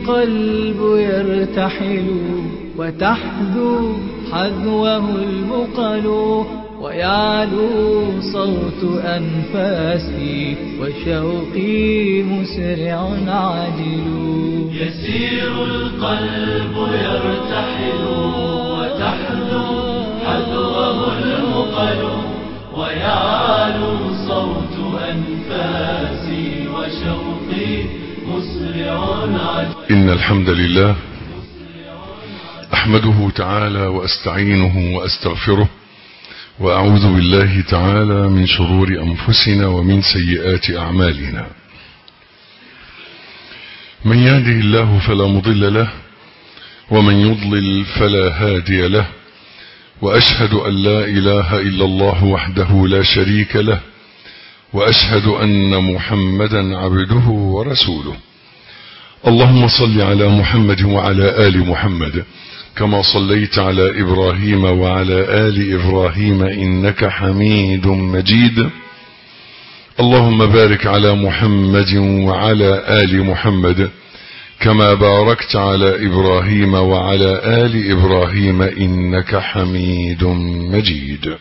القلب يرتحل وتحذو حذوه المقل ويعلو صوت أنفاسي وشوقي مسرع عاجل يسير القلب يرتحل وتحذو حذوه المقل ويعلو صوت أنفاسي وشوقي مسرع عجل إن الحمد لله أحمده تعالى وأستعينه وأستغفره وأعوذ بالله تعالى من شرور أنفسنا ومن سيئات أعمالنا من يهده الله فلا مضل له ومن يضلل فلا هادي له وأشهد أن لا إله إلا الله وحده لا شريك له وأشهد أن محمدا عبده ورسوله اللهم صل على محمد وعلى آل محمد كما صليت على إبراهيم وعلى آل إبراهيم إنك حميد مجيد اللهم بارك على محمد وعلى آل محمد كما باركت على إبراهيم وعلى آل إبراهيم إنك حميد مجيد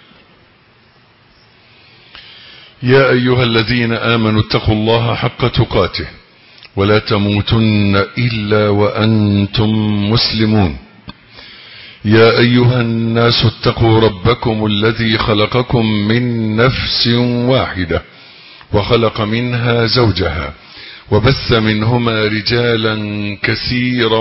يا أيها الذين آمنوا اتقوا الله حق تقاته ولا تموتن إلا وأنتم مسلمون يا أيها الناس اتقوا ربكم الذي خلقكم من نفس واحدة وخلق منها زوجها وبث منهما رجالا كثيرا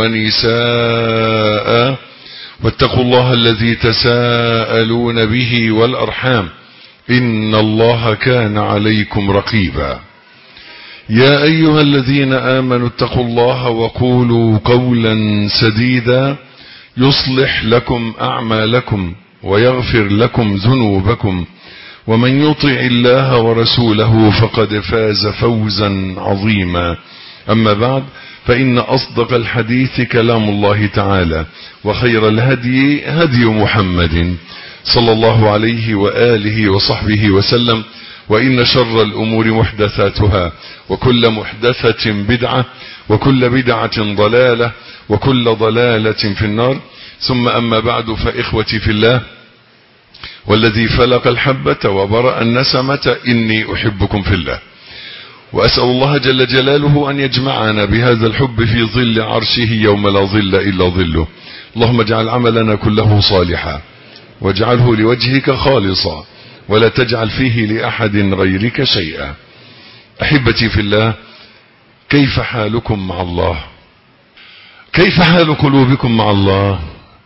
ونساء واتقوا الله الذي تساءلون به والأرحام إن الله كان عليكم رقيبا يا أيها الذين آمنوا اتقوا الله وقولوا قولا سديدا يصلح لكم أعمالكم ويغفر لكم ذنوبكم ومن يطع الله ورسوله فقد فاز فوزا عظيما أما بعد فإن أصدق الحديث كلام الله تعالى وخير الهدي هدي محمد صلى الله عليه وآله وصحبه وسلم وإن شر الأمور محدثاتها وكل محدثة بدعة وكل بدعة ضلالة وكل ضلالة في النار ثم أما بعد فإخوتي في الله والذي فلق الحبة وبرأ النسمة إني أحبكم في الله وأسأل الله جل جلاله أن يجمعنا بهذا الحب في ظل عرشه يوم لا ظل إلا ظله اللهم اجعل عملنا كله صالحا واجعله لوجهك خالصا ولا تجعل فيه لأحد غيرك شيئا أحبتي في الله كيف حالكم مع الله كيف حال قلوبكم مع الله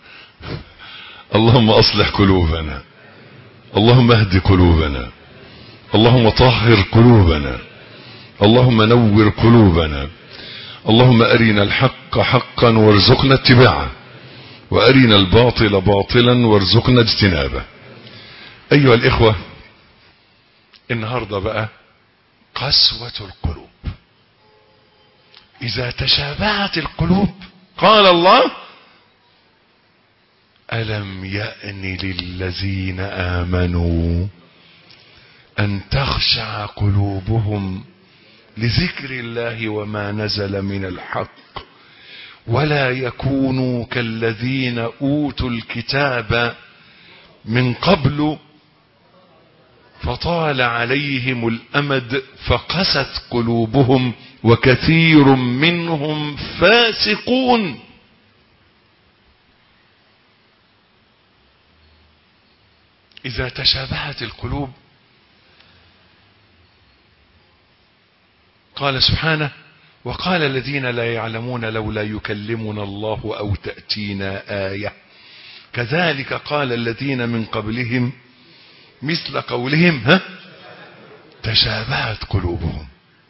اللهم أصلح قلوبنا اللهم اهد قلوبنا اللهم طهر قلوبنا اللهم نور قلوبنا اللهم أرنا الحق حقا وارزقنا اتباعه وأرنا الباطل باطلا وارزقنا اجتنابه أيها الإخوة النهاردة بقى قسوة القلوب إذا تشابهت القلوب قال الله ألم يأن للذين آمنوا أن تخشع قلوبهم لذكر الله وما نزل من الحق ولا يكونوا كالذين أوتوا الكتاب من قبل فطال عليهم الأمد فقست قلوبهم وكثير منهم فاسقون إذا تشابهت القلوب قال سبحانه وقال الذين لا يعلمون لولا يكلمنا الله أو تأتينا آية كذلك قال الذين من قبلهم مثل قولهم ها تشابهت قلوبهم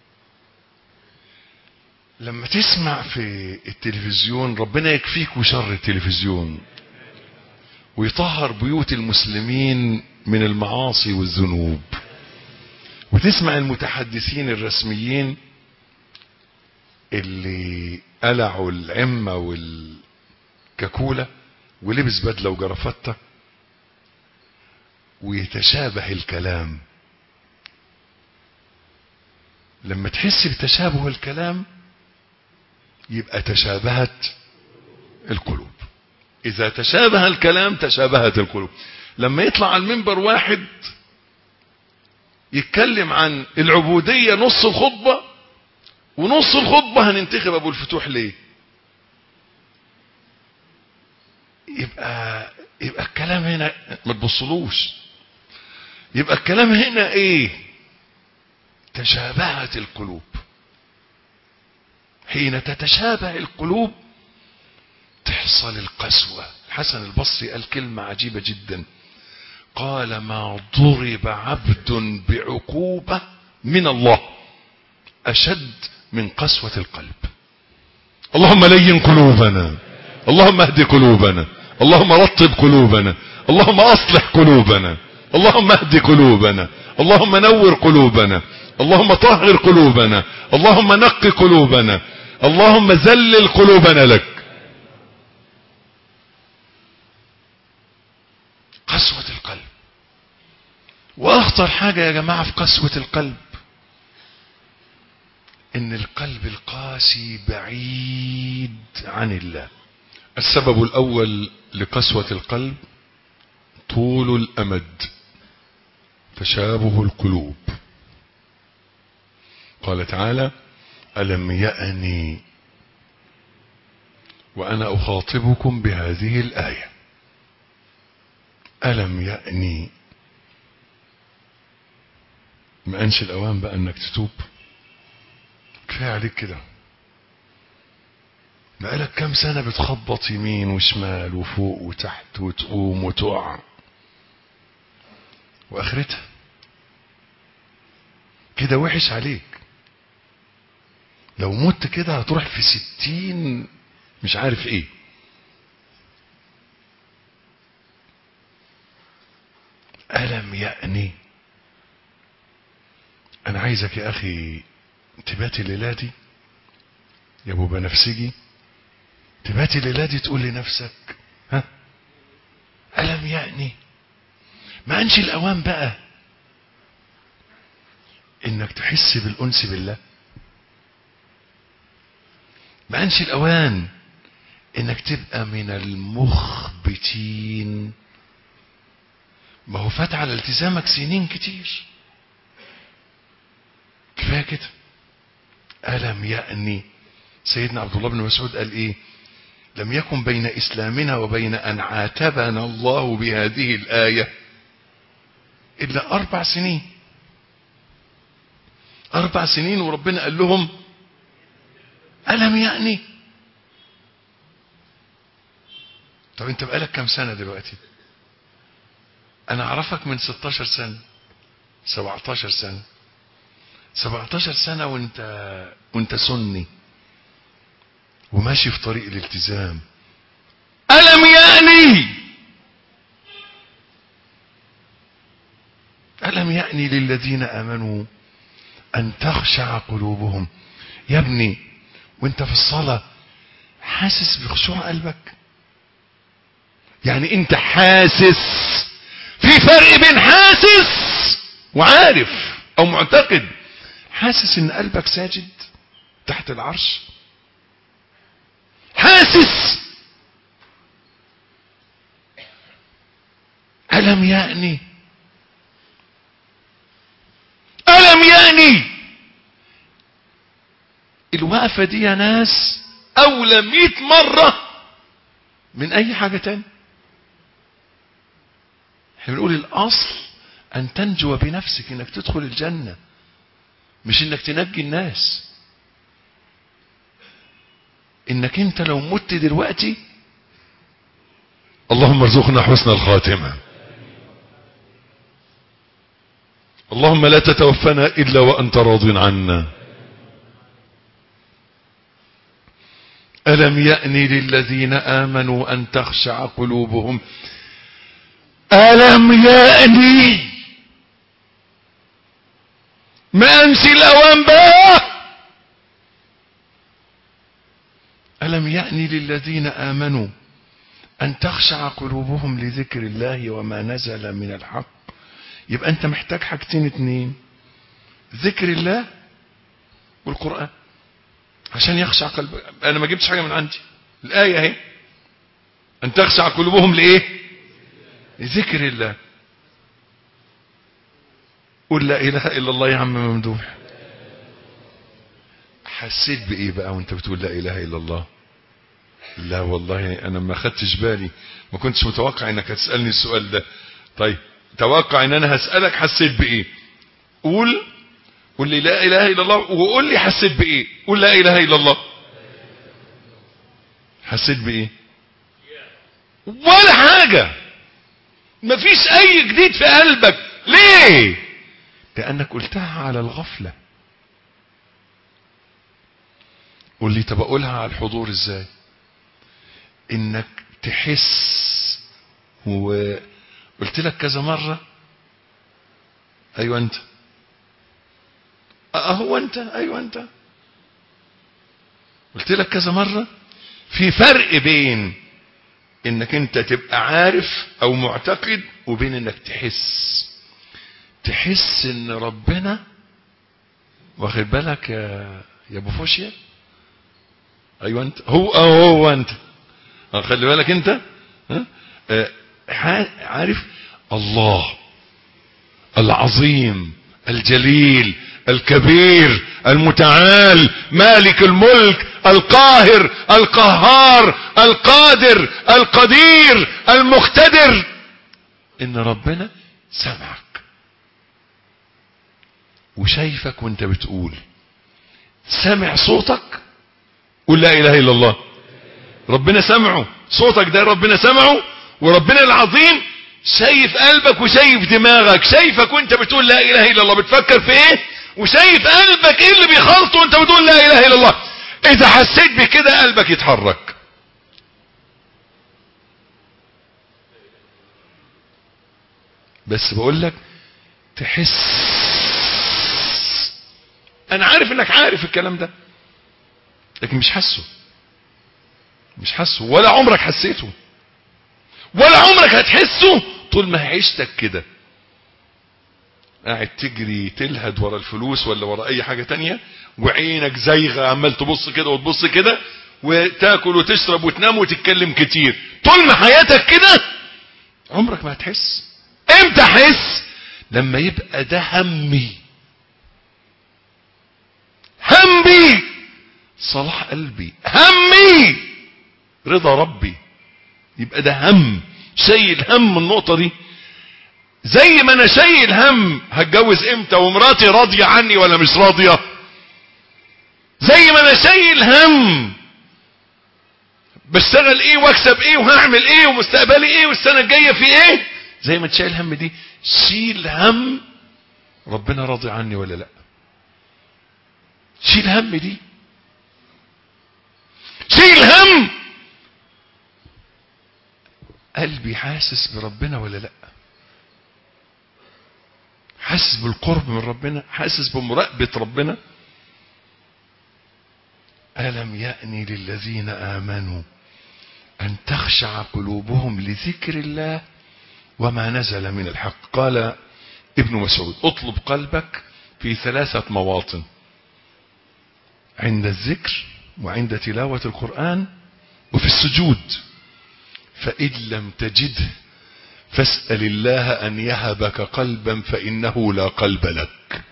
لما تسمع في التلفزيون ربنا يكفيك وشر التلفزيون ويطهر بيوت المسلمين من المعاصي والذنوب وتسمع المتحدثين الرسميين اللي قلعوا العمة والكاكولة ولبس بدلة وجرافطة ويتشابه الكلام لما تحس بتشابه الكلام يبقى تشابهت القلوب إذا تشابه الكلام تشابهت القلوب لما يطلع على المنبر واحد يتكلم عن العبودية نص الخطبة ونص الخطبة هننتخب أبو الفتوح ليه يبقى يبقى الكلام هنا ما تبصلوش يبقى الكلام هنا ايه تشابهت القلوب حين تتشابه القلوب تحصل القسوة الحسن البصري قال كلمة عجيبة جدا قال ما ضرب عبد بعقوبة من الله أشد من قسوة القلب اللهم لين قلوبنا اللهم اهد قلوبنا اللهم رطب قلوبنا اللهم اصلح قلوبنا اللهم اهد قلوبنا اللهم نور قلوبنا اللهم طهر قلوبنا اللهم نق قلوبنا اللهم ذلل قلوبنا لك قسوة القلب واخطر حاجة يا جماعة في قسوة القلب ان القلب القاسي بعيد عن الله السبب الاول لقسوة القلب طول الامد تشابه القلوب قال تعالى الم يأني وانا اخاطبكم بهذه الايه الم يأني ما انش الاوان بقى انك تتوب كفايه عليك كده بقالك كام سنة بتخبط يمين وشمال وفوق وتحت وتقوم وتقع واخرتها كده وحش عليك لو مت كده هتروح في ستين مش عارف ايه ألم يأني أنا عايزك يا أخي تبات الليلة دي يا أبو بنفسجي تبات الليلة دي تقول لنفسك ها ألم يأني ما أنش الأوان بقى إنك تحس بالأنس بالله ما أنش الأوان إنك تبقى من المخبتين ما هو فات على التزامك سنين كتير كفايه كده ألم يأني سيدنا عبد الله بن مسعود قال إيه لم يكن بين إسلامنا وبين أن عاتبنا الله بهذه الآية إلا أربع سنين أربع سنين وربنا قال لهم ألم يأني طب أنت بقالك كم سنة دلوقتي أنا أعرفك من 16 سنة 17 سنة 17 سنة وانت وانت سني وماشي في طريق الالتزام ألم يأني ألم يأني للذين آمنوا أن تخشع قلوبهم يا ابني وانت في الصلاة حاسس بخشوع قلبك يعني انت حاسس في فرق بين حاسس وعارف او معتقد حاسس ان قلبك ساجد تحت العرش حاسس ألم يأني ألم يأني الوقفة دي يا ناس أولى مئة مرة من أي حاجة تاني احنا بنقول الأصل أن تنجو بنفسك إنك تدخل الجنة مش إنك تنجي الناس إنك أنت لو مت دلوقتي اللهم ارزقنا حسن الخاتمة اللهم لا تتوفنا إلا وأنت راض عنا ألم يأني للذين آمنوا أن تخشع قلوبهم ألم يأني ما أنسي الأوان بقى ألم يأني للذين آمنوا أن تخشع قلوبهم لذكر الله وما نزل من الحق يبقى أنت محتاج حاجتين اتنين ذكر الله والقرآن عشان يخشع قلبك انا ما جبتش حاجه من عندي الايه اهي ان تخشع قلوبهم لايه لذكر الله قل لا اله الا الله يا عم ممدوح حسيت بايه بقى وانت بتقول لا اله الا الله لا والله انا ما خدتش بالي ما كنتش متوقع انك هتسالني السؤال ده طيب توقع ان انا هسالك حسيت بايه قول قول لي لا اله الا الله وقول لي حسيت بايه قول لا اله الا الله حسيت بايه ولا حاجه مفيش اي جديد في قلبك ليه لانك قلتها على الغفله قول لي طب اقولها على الحضور ازاي انك تحس وقلت لك كذا مرة ايوه انت اهو انت ايوه انت قلت لك كذا مرة في فرق بين انك انت تبقى عارف او معتقد وبين انك تحس تحس ان ربنا واخد بالك يا يا ابو فوشيا ايوه انت هو هو, هو انت اه خلي بالك انت ها اه عارف الله العظيم الجليل الكبير المتعال مالك الملك القاهر القهار القادر القدير المقتدر ان ربنا سمعك وشايفك وانت بتقول سمع صوتك قول لا اله الا الله ربنا سمعه صوتك ده ربنا سمعه وربنا العظيم شايف قلبك وشايف دماغك شايفك وانت بتقول لا اله الا الله بتفكر في ايه وشايف قلبك ايه اللي بيخلطه وانت بتقول لا اله الا الله اذا حسيت بكده قلبك يتحرك بس بقول لك تحس انا عارف انك عارف الكلام ده لكن مش حاسه مش حاسه ولا عمرك حسيته ولا عمرك هتحسه طول ما عيشتك كده قاعد تجري تلهد ورا الفلوس ولا ورا اي حاجة تانية وعينك زايغة عمال تبص كده وتبص كده وتاكل وتشرب وتنام وتتكلم كتير طول ما حياتك كده عمرك ما هتحس امتى احس لما يبقى ده همي همي صلاح قلبي همي رضا ربي يبقى ده هم شايل هم النقطة دي زي ما انا شايل هم هتجوز امتى ومراتي راضية عني ولا مش راضية زي ما انا شايل هم بشتغل ايه واكسب ايه وهعمل ايه ومستقبلي ايه والسنة الجاية في ايه زي ما تشيل هم دي شيل هم ربنا راضي عني ولا لا شيل هم دي شيل هم قلبي حاسس بربنا ولا لا حاسس بالقرب من ربنا حاسس بمراقبة ربنا ألم يأني للذين آمنوا أن تخشع قلوبهم لذكر الله وما نزل من الحق قال ابن مسعود اطلب قلبك في ثلاثة مواطن عند الذكر وعند تلاوة القرآن وفي السجود فإن لم تجده فاسأل الله أن يهبك قلبا فإنه لا قلب لك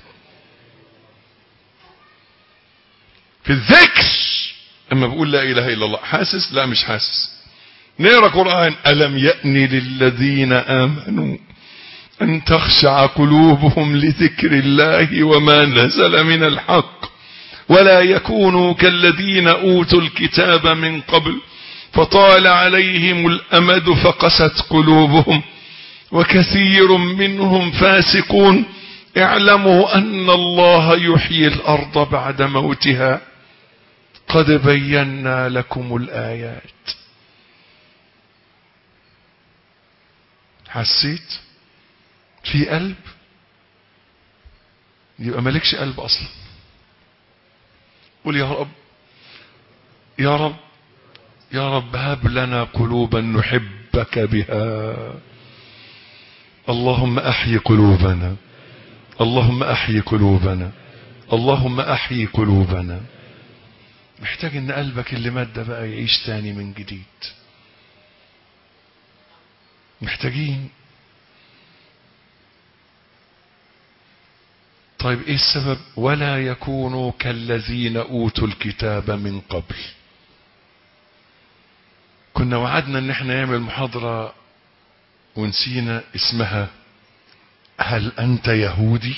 في الذكر اما بقول لا اله الا الله حاسس لا مش حاسس نقرا قران الم يأن للذين امنوا ان تخشع قلوبهم لذكر الله وما نزل من الحق ولا يكونوا كالذين اوتوا الكتاب من قبل فطال عليهم الامد فقست قلوبهم وكثير منهم فاسقون اعلموا ان الله يحيي الارض بعد موتها قد بينا لكم الايات حسيت في قلب يبقى مالكش قلب اصلا قول يا رب يا رب يا رب هب لنا قلوبا نحبك بها اللهم احي قلوبنا اللهم احي قلوبنا اللهم احي قلوبنا محتاج ان قلبك اللي مات ده بقى يعيش تاني من جديد محتاجين طيب ايه السبب ولا يكونوا كالذين اوتوا الكتاب من قبل كنا وعدنا ان احنا نعمل محاضرة ونسينا اسمها هل انت يهودي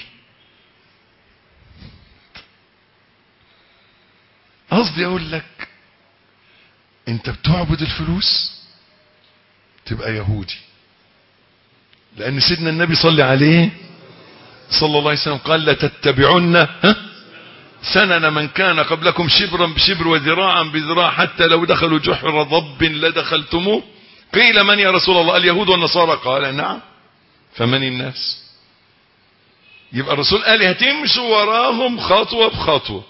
قصدي اقول لك انت بتعبد الفلوس تبقى يهودي لان سيدنا النبي صلى عليه صلى الله عليه وسلم قال لتتبعن ها سنن من كان قبلكم شبرا بشبر وذراعا بذراع حتى لو دخلوا جحر ضب لدخلتموه قيل من يا رسول الله اليهود والنصارى قال نعم فمن الناس يبقى الرسول قال هتمشوا وراهم خطوة بخطوة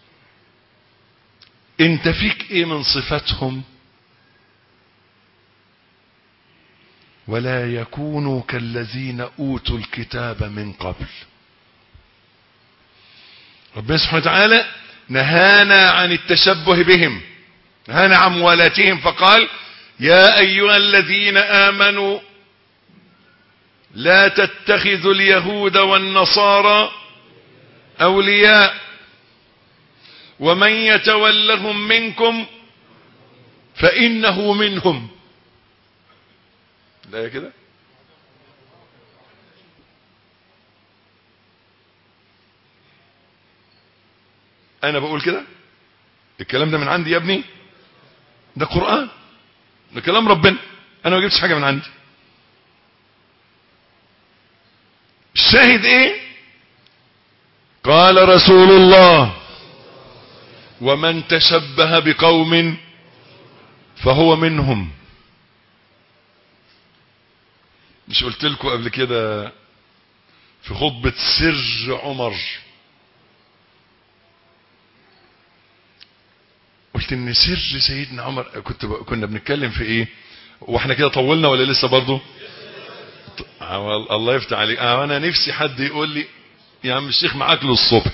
انت فيك ايه من صفاتهم ولا يكونوا كالذين اوتوا الكتاب من قبل ربنا سبحانه وتعالى نهانا عن التشبه بهم نهانا عن موالاتهم فقال يا ايها الذين امنوا لا تتخذوا اليهود والنصارى اولياء ومن يتولهم منكم فانه منهم لا كده انا بقول كده الكلام ده من عندي يا ابني ده قرآن ده كلام ربنا انا ما جبتش حاجة من عندي الشاهد ايه قال رسول الله ومن تشبه بقوم فهو منهم مش قلت لكم قبل كده في خطبة سر عمر قلت ان سر سيدنا عمر كنت ب... كنا بنتكلم في ايه واحنا كده طولنا ولا لسه برضه الله يفتح عليك انا نفسي حد يقول لي يا عم الشيخ معاك للصبح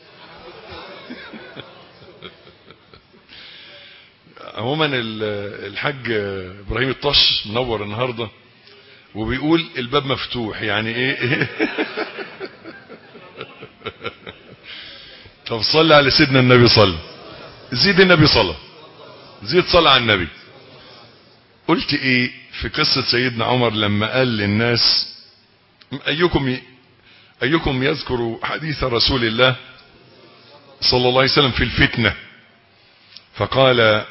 عموما الحاج ابراهيم الطش منور النهارده وبيقول الباب مفتوح يعني ايه طب صلي على سيدنا النبي صلى زيد النبي صلى زيد صلى على النبي قلت ايه في قصة سيدنا عمر لما قال للناس ايكم ايكم يذكر حديث رسول الله صلى الله عليه وسلم في الفتنة فقال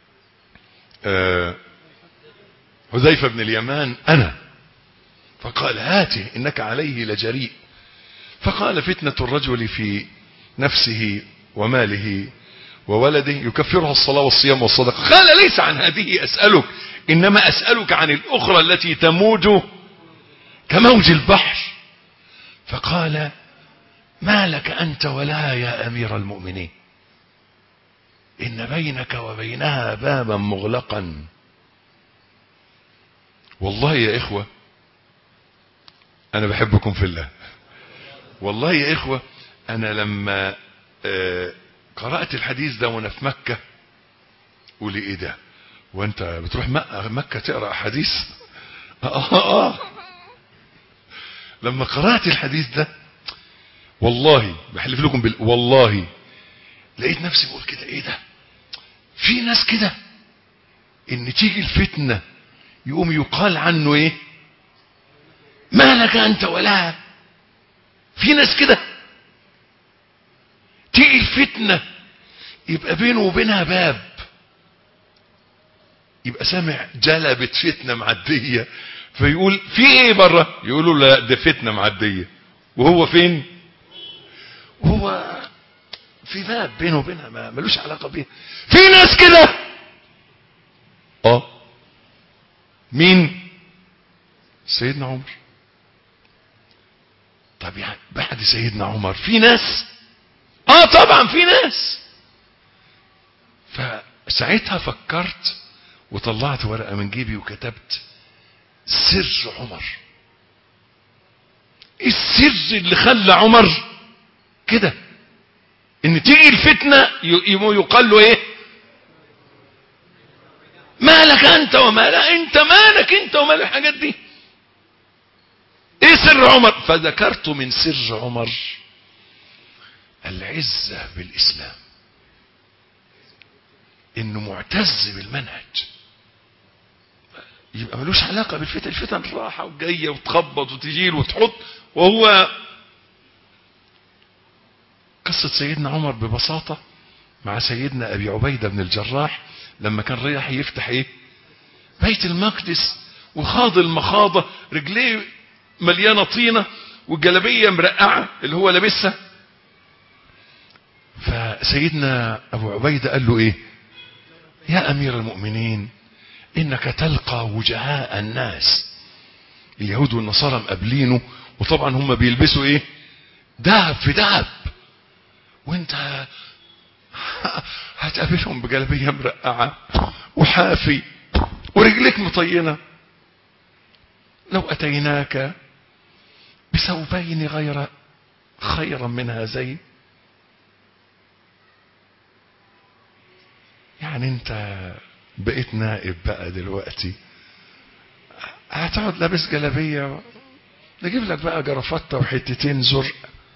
حذيفة بن اليمان انا فقال هاته انك عليه لجريء فقال فتنة الرجل في نفسه وماله وولده يكفرها الصلاة والصيام والصدقة قال ليس عن هذه أسألك إنما أسألك عن الأخرى التي تموج كموج البحر فقال ما لك أنت ولا يا أمير المؤمنين إن بينك وبينها بابا مغلقا والله يا إخوة أنا بحبكم في الله والله يا إخوة أنا لما آه قرأت الحديث ده وانا في مكة قولي ايه ده وانت بتروح مكة تقرأ حديث آه آه لما قرأت الحديث ده والله بحلف لكم بال... والله لقيت نفسي بقول كده ايه ده في ناس كده ان تيجي الفتنة يقوم يقال عنه ايه ما لك انت ولا في ناس كده تيجي الفتنة يبقى بينه وبينها باب يبقى سامع جلبت فتنة معدية فيقول في ايه بره يقولوا لا ده فتنة معدية وهو فين هو في باب بينه وبينها ما ملوش علاقة بيها في ناس كده اه مين سيدنا عمر طب يعني بعد سيدنا عمر في ناس اه طبعا في ناس فساعتها فكرت وطلعت ورقة من جيبي وكتبت سر عمر ايه السر اللي خلى عمر كده ان تيجي الفتنة يقال له ايه مالك انت وما لا انت مالك انت ومال الحاجات دي ايه سر عمر فذكرت من سر عمر العزة بالاسلام انه معتز بالمنهج يبقى ملوش علاقة بالفتن الفتن راحة وجاية وتخبط وتجيل وتحط وهو قصة سيدنا عمر ببساطة مع سيدنا ابي عبيدة بن الجراح لما كان رايح يفتح ايه بيت المقدس وخاض المخاضة رجليه مليانة طينة والجلبية مرقعة اللي هو لابسها فسيدنا ابو عبيدة قال له ايه يا امير المؤمنين انك تلقى وجهاء الناس اليهود والنصارى مقابلينه وطبعا هم بيلبسوا ايه دهب في دهب وانت هتقابلهم بجلبية مرقعة وحافي ورجلك مطينة لو أتيناك بثوبين غير خيرا من هذين يعني انت بقيت نائب بقى دلوقتي هتقعد لابس جلبية نجيب لك بقى جرافطة وحتتين زرق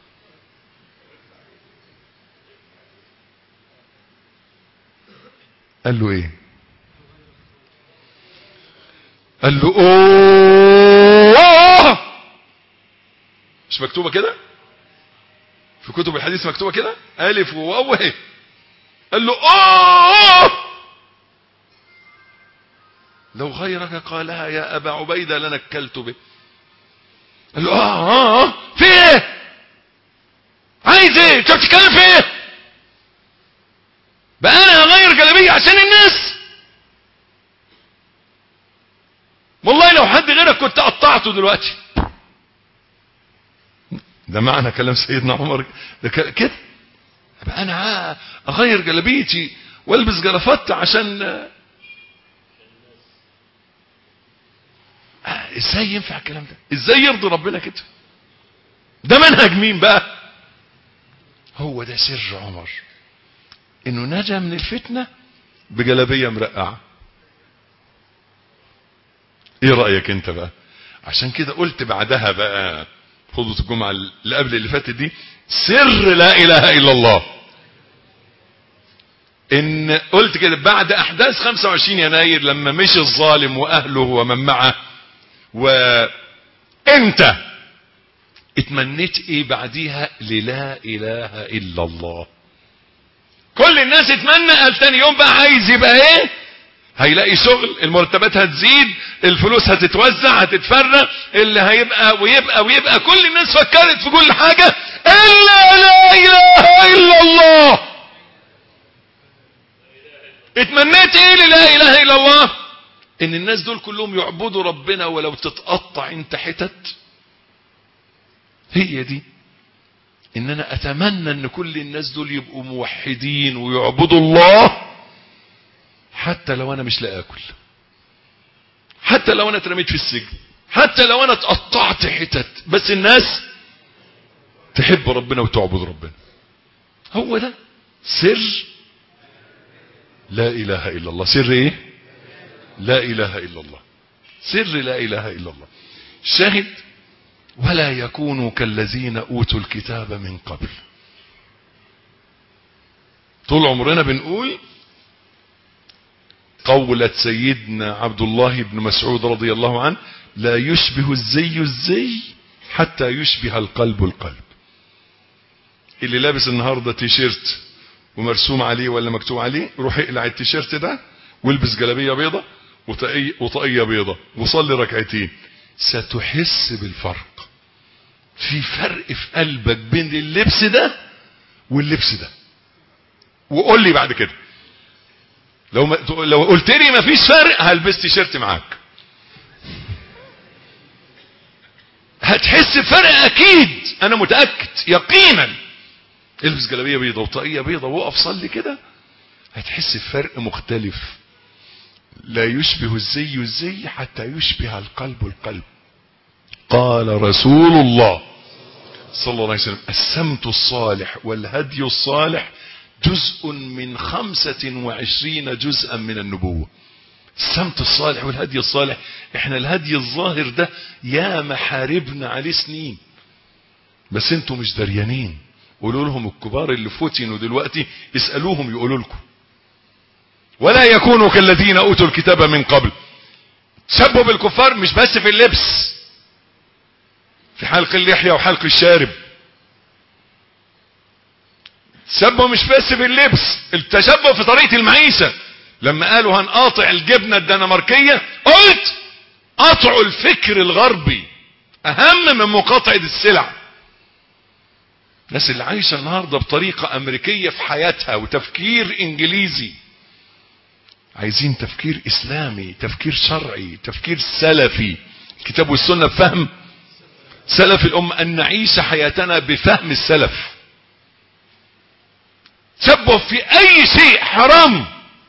قال له ايه قال له اوه مش مكتوبة كده في كتب الحديث مكتوبة كده الف وواو اهي قال له اوه لو غيرك قالها يا ابا عبيدة لنكلت به قال له اه اه, آه في ايه عايز ايه انت بتتكلم في ايه بقى انا هغير جلابيه عشان الناس والله لو حد غيرك كنت قطعته دلوقتي ده معنى كلام سيدنا عمر ده كده بقى انا اغير جلابيتي والبس جرافات عشان آه ازاي ينفع الكلام ده ازاي يرضي ربنا كده ده منهج مين بقى هو ده سر عمر انه نجا من الفتنة بجلبية مرقعة ايه رأيك انت بقى عشان كده قلت بعدها بقى خطبة الجمعة اللي قبل اللي فاتت دي سر لا اله الا الله ان قلت كده بعد احداث 25 يناير لما مشي الظالم واهله ومن معه وانت اتمنيت ايه بعديها للا اله الا الله كل الناس اتمنى قال تاني يوم بقى عايز يبقى ايه هيلاقي شغل المرتبات هتزيد الفلوس هتتوزع هتتفرق اللي هيبقى ويبقى ويبقى كل الناس فكرت في كل حاجة الا لا اله الا الله اتمنيت ايه لا اله الا الله ان الناس دول كلهم يعبدوا ربنا ولو تتقطع انت حتت هي دي ان انا اتمنى ان كل الناس دول يبقوا موحدين ويعبدوا الله حتى لو انا مش لا اكل حتى لو انا اترميت في السجن حتى لو انا اتقطعت حتت بس الناس تحب ربنا وتعبد ربنا هو ده سر لا اله الا الله سر ايه لا اله الا الله سر لا اله الا الله شاهد ولا يكونوا كالذين اوتوا الكتاب من قبل طول عمرنا بنقول قولة سيدنا عبد الله بن مسعود رضي الله عنه لا يشبه الزي الزي حتى يشبه القلب القلب اللي لابس النهاردة تيشيرت ومرسوم عليه ولا مكتوب عليه روح اقلع التيشيرت ده والبس جلابية بيضة وطاقية وطاقية بيضة وصلي ركعتين ستحس بالفرق في فرق في قلبك بين اللبس ده واللبس ده وقول لي بعد كده لو ما لو قلت لي ما فيش فرق هلبس تيشيرت معاك هتحس بفرق اكيد انا متاكد يقينا البس جلابيه بيضه وطاقيه بيضه وقف صلي كده هتحس بفرق مختلف لا يشبه الزي الزي حتى يشبه القلب القلب قال رسول الله صلى الله عليه وسلم السمت الصالح والهدي الصالح جزء من خمسة وعشرين جزءا من النبوة السمت الصالح والهدي الصالح احنا الهدي الظاهر ده يا محاربنا عليه سنين بس انتوا مش دريانين قولوا لهم الكبار اللي فتنوا دلوقتي اسألوهم يقولوا لكم ولا يكونوا كالذين اوتوا الكتاب من قبل تشبهوا بالكفار مش بس في اللبس في حلق اللحية وحلق الشارب تشبه مش بس في اللبس التشبه في طريقة المعيشة لما قالوا هنقاطع الجبنة الدنماركية قلت قطعوا الفكر الغربي اهم من مقاطعة السلع الناس اللي عايشة النهاردة بطريقة امريكية في حياتها وتفكير انجليزي عايزين تفكير اسلامي تفكير شرعي تفكير سلفي الكتاب والسنة بفهم سلف الأمة أن نعيش حياتنا بفهم السلف تشبه في أي شيء حرام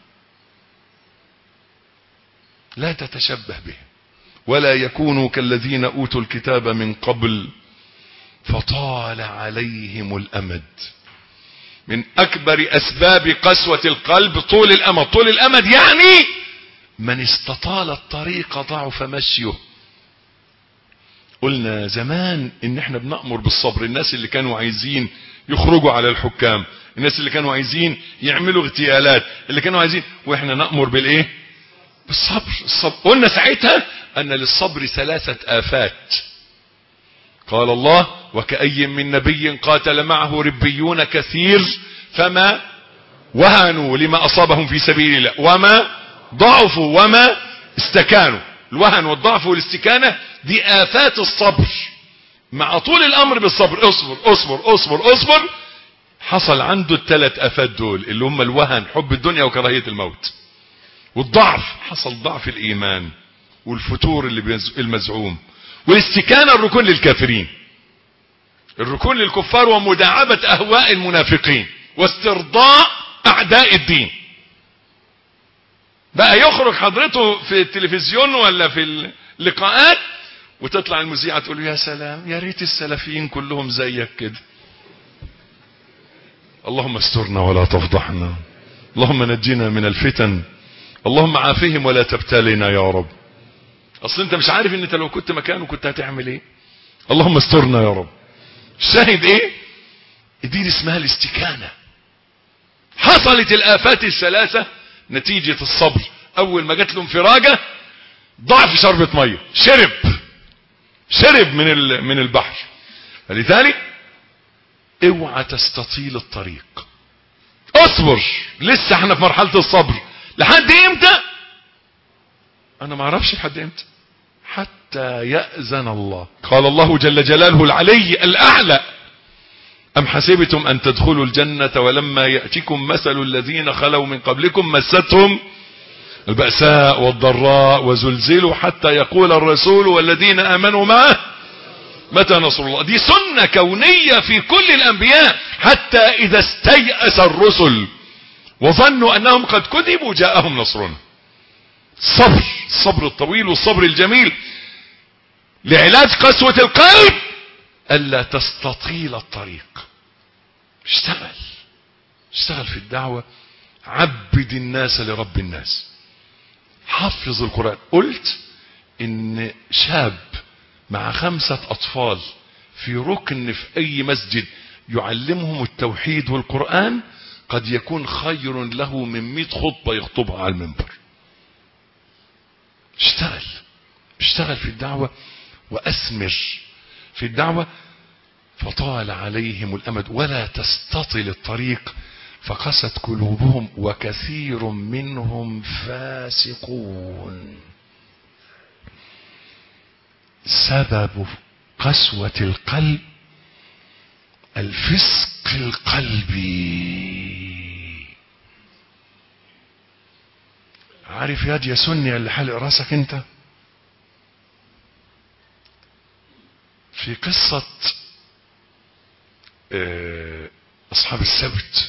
لا تتشبه به ولا يكونوا كالذين أوتوا الكتاب من قبل فطال عليهم الأمد من أكبر أسباب قسوة القلب طول الأمد طول الأمد يعني من استطال الطريق ضعف مشيه قلنا زمان ان احنا بنأمر بالصبر الناس اللي كانوا عايزين يخرجوا على الحكام الناس اللي كانوا عايزين يعملوا اغتيالات اللي كانوا عايزين واحنا نأمر بالايه بالصبر الصبر قلنا ساعتها ان للصبر ثلاثة افات قال الله وكأي من نبي قاتل معه ربيون كثير فما وهنوا لما اصابهم في سبيل الله وما ضعفوا وما استكانوا الوهن والضعف والاستكانة دي آفات الصبر مع طول الأمر بالصبر اصبر اصبر اصبر اصبر حصل عنده الثلاث آفات دول اللي هم الوهن حب الدنيا وكراهية الموت والضعف حصل ضعف الإيمان والفتور اللي المزعوم والاستكانة الركون للكافرين الركون للكفار ومداعبة أهواء المنافقين واسترضاء أعداء الدين بقى يخرج حضرته في التلفزيون ولا في اللقاءات وتطلع المذيعة تقول يا سلام يا ريت السلفيين كلهم زيك كده اللهم استرنا ولا تفضحنا اللهم نجينا من الفتن اللهم عافهم ولا تبتلنا يا رب اصل انت مش عارف ان انت لو كنت مكانه كنت هتعمل ايه اللهم استرنا يا رب الشاهد ايه دي اسمها الاستكانة حصلت الافات الثلاثة نتيجة الصبر اول ما جات له انفراجة ضعف شربة مية شرب شرب من من البحر فلذلك اوعى تستطيل الطريق اصبر لسه احنا في مرحلة الصبر لحد امتى انا ما اعرفش لحد امتى حتى يأذن الله قال الله جل جلاله العلي الاعلى أم حسبتم أن تدخلوا الجنة ولما يأتكم مثل الذين خلوا من قبلكم مستهم البأساء والضراء وزلزلوا حتى يقول الرسول والذين آمنوا معه متى نصر الله دي سنة كونية في كل الأنبياء حتى إذا استيأس الرسل وظنوا أنهم قد كذبوا جاءهم نصرنا الصبر الصبر الطويل والصبر الجميل لعلاج قسوة القلب ألا تستطيل الطريق اشتغل اشتغل في الدعوة عبد الناس لرب الناس حفظ القرآن قلت ان شاب مع خمسة اطفال في ركن في اي مسجد يعلمهم التوحيد والقرآن قد يكون خير له من مئة خطبة يخطبها على المنبر اشتغل اشتغل في الدعوة وأثمر في الدعوة فطال عليهم الأمد ولا تستطل الطريق فقست قلوبهم وكثير منهم فاسقون سبب قسوة القلب الفسق القلبي عارف ياد يا سني اللي حلق راسك انت في قصة اصحاب السبت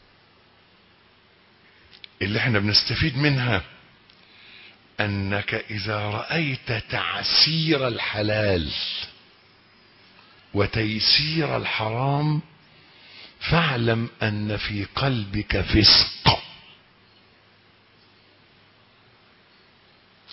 اللي احنا بنستفيد منها انك اذا رأيت تعسير الحلال وتيسير الحرام فاعلم ان في قلبك فسق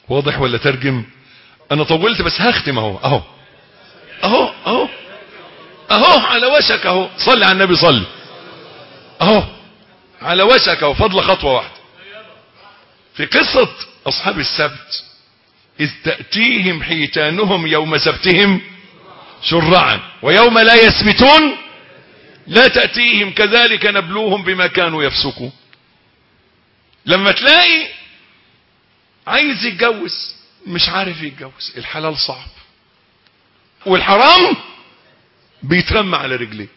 واضح ولا ترجم انا طولت بس هختم اهو اهو اهو اهو اهو على وشك اهو صلي على النبي صلي اهو على وشك اهو فضل خطوة واحدة في قصة اصحاب السبت اذ تأتيهم حيتانهم يوم سبتهم شرعا ويوم لا يسبتون لا تأتيهم كذلك نبلوهم بما كانوا يفسقون لما تلاقي عايز يتجوز مش عارف يتجوز الحلال صعب والحرام بيترمى على رجليه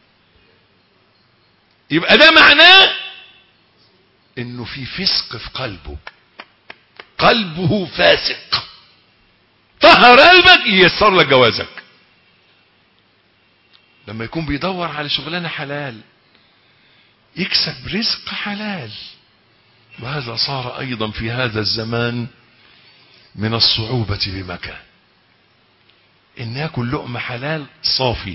يبقى ده معناه انه في فسق في قلبه قلبه فاسق طهر قلبك ييسر لك جوازك لما يكون بيدور على شغلانه حلال يكسب رزق حلال وهذا صار ايضا في هذا الزمان من الصعوبة بمكان ان ياكل لقمة حلال صافي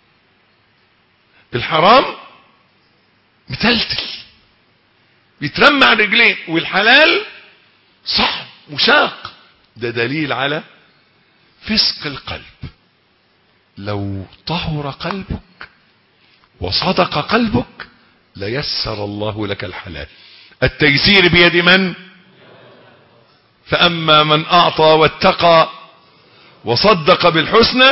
الحرام متلتل بيترمى على رجلين والحلال صعب وشاق ده دليل على فسق القلب لو طهر قلبك وصدق قلبك ليسر الله لك الحلال التيسير بيد من فأما من أعطى واتقى وصدق بالحسنى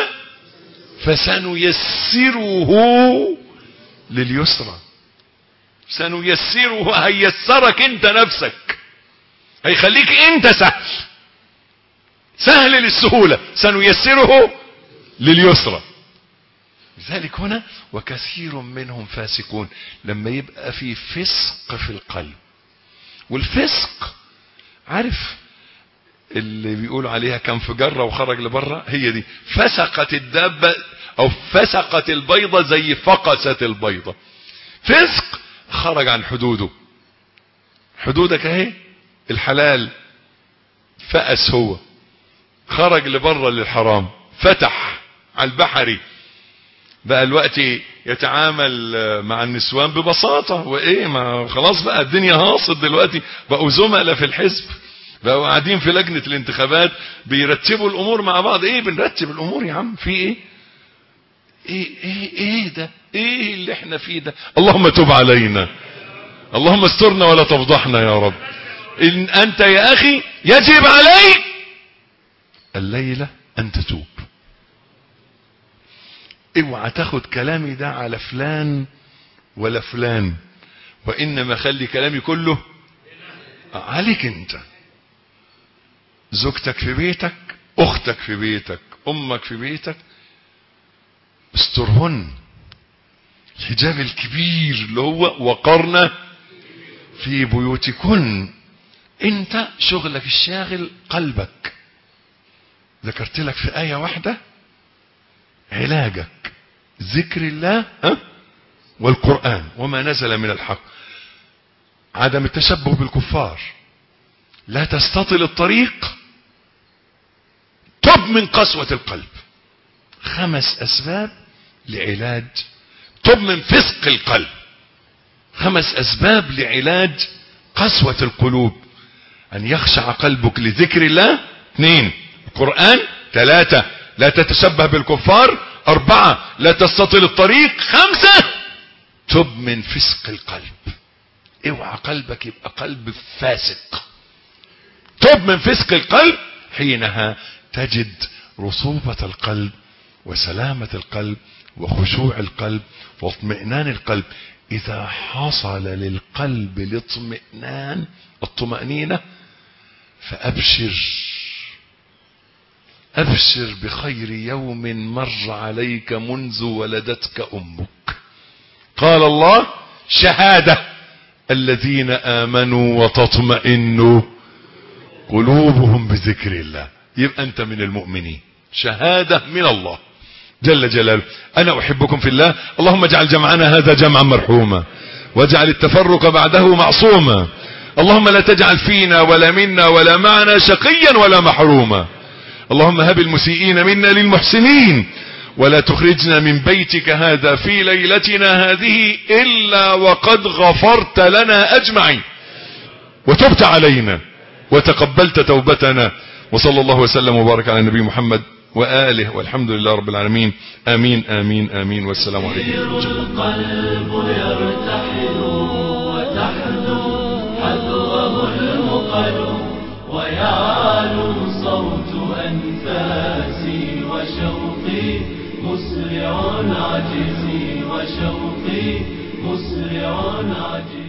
فسنيسره لليسرى سنيسره هيسرك انت نفسك هيخليك انت سهل سهل للسهولة سنيسره لليسرى لذلك هنا وكثير منهم فاسقون لما يبقى في فسق في القلب والفسق عارف اللي بيقولوا عليها كان في جره وخرج لبره هي دي فسقت الدابه او فسقت البيضه زي فقست البيضه فسق خرج عن حدوده حدودك اهي الحلال فأس هو خرج لبره للحرام فتح على البحري بقى الوقت يتعامل مع النسوان ببساطة وايه ما خلاص بقى الدنيا هاصت دلوقتي بقوا زملاء في الحزب بقوا قاعدين في لجنة الانتخابات بيرتبوا الامور مع بعض ايه بنرتب الامور يا عم في ايه ايه ايه ايه ده ايه اللي احنا فيه ده اللهم تب علينا اللهم استرنا ولا تفضحنا يا رب ان انت يا اخي يجب عليك الليلة ان تتوب اوعى تاخد كلامي ده على فلان ولا فلان وانما خلي كلامي كله عليك انت زوجتك في بيتك اختك في بيتك امك في بيتك استرهن الحجاب الكبير اللي هو وقرنا في بيوتكن انت شغلك الشاغل قلبك ذكرت لك في آية واحدة علاجك ذكر الله ها؟ والقرآن وما نزل من الحق عدم التشبه بالكفار لا تستطل الطريق تب من قسوة القلب خمس أسباب لعلاج تب من فسق القلب خمس أسباب لعلاج قسوة القلوب أن يخشع قلبك لذكر الله اثنين القرآن ثلاثة لا تتشبه بالكفار أربعة لا تستطل الطريق خمسة تب من فسق القلب اوعى قلبك يبقى قلب فاسق تب من فسق القلب حينها تجد رطوبة القلب وسلامة القلب وخشوع القلب واطمئنان القلب إذا حصل للقلب الاطمئنان الطمأنينة فأبشر أبشر بخير يوم مر عليك منذ ولدتك أمك قال الله شهادة الذين آمنوا وتطمئن قلوبهم بذكر الله يبقى أنت من المؤمنين شهادة من الله جل جلاله أنا أحبكم في الله اللهم اجعل جمعنا هذا جمعا مرحوما واجعل التفرق بعده معصوما اللهم لا تجعل فينا ولا منا ولا معنا شقيا ولا محروما اللهم هب المسيئين منا للمحسنين ولا تخرجنا من بيتك هذا في ليلتنا هذه إلا وقد غفرت لنا أجمعين وتبت علينا وتقبلت توبتنا وصلى الله وسلم وبارك على النبي محمد وآله والحمد لله رب العالمين آمين آمين آمين والسلام عليكم القلب يرتحل وتحدو حذوه المقل ويعلو صوت أنفاسي وشوقي مسرع عجزي وشوقي مسرع عجزي